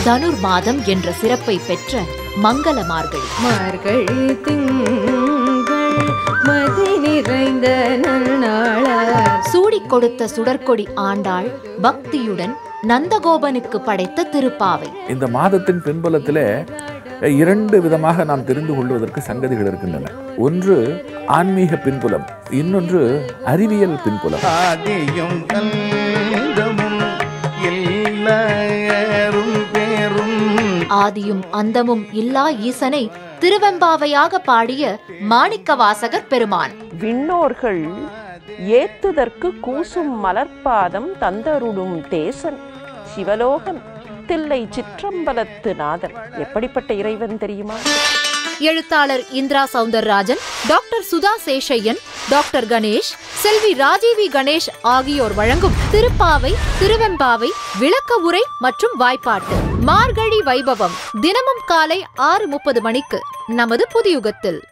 தனுர் மாதம் என்ற சிறப்பை பெற்ற மங்கள மார்கழி மார்கழி திங்கள் மதி நிறைந்த நன்னாளார் சூடிக் கொடுத்த சுடற்கொடி ஆண்டாள் பக்தியுடன் நந்தகோபனுக்கு படைத்த திருப்பாவை இந்த மாதத்தின் பின்புலத்திலே இரண்டு விதமாக நாம் தெரிந்து கொள்வதற்கு சங்கதிகள் இருக்கின்றன ஒன்று ஆன்மீக பின்புலம் இன்னொன்று அறிவியல் பின்புலம் ஆதியும் கந்தமும் எல்லாரும் பேரும் ஆதியும் அந்தமும் இல்லா ஈசனை திருவெம்பாவையாக பாடிய மாணிக்கவாசகர் பெருமான் விண்ணோர்கள் ஏத்துதற்கு கூசும் மலர்பாதம் தந்தருடும் தேசன் சிவலோகன் தில்லை சிற்றம்பலத்து நாதன் எப்படிப்பட்ட இறைவன் தெரியுமா எழுத்தாளர் இந்திரா சவுந்தரராஜன் டாக்டர் சுதா சேஷையன் டாக்டர் கணேஷ் செல்வி ராஜீவி கணேஷ் ஆகியோர் வழங்கும் திருப்பாவை திருவெம்பாவை விளக்க உரை மற்றும் வாய்ப்பாட்டு மார்கழி வைபவம் தினமும் காலை ஆறு முப்பது மணிக்கு நமது புதியுகத்தில்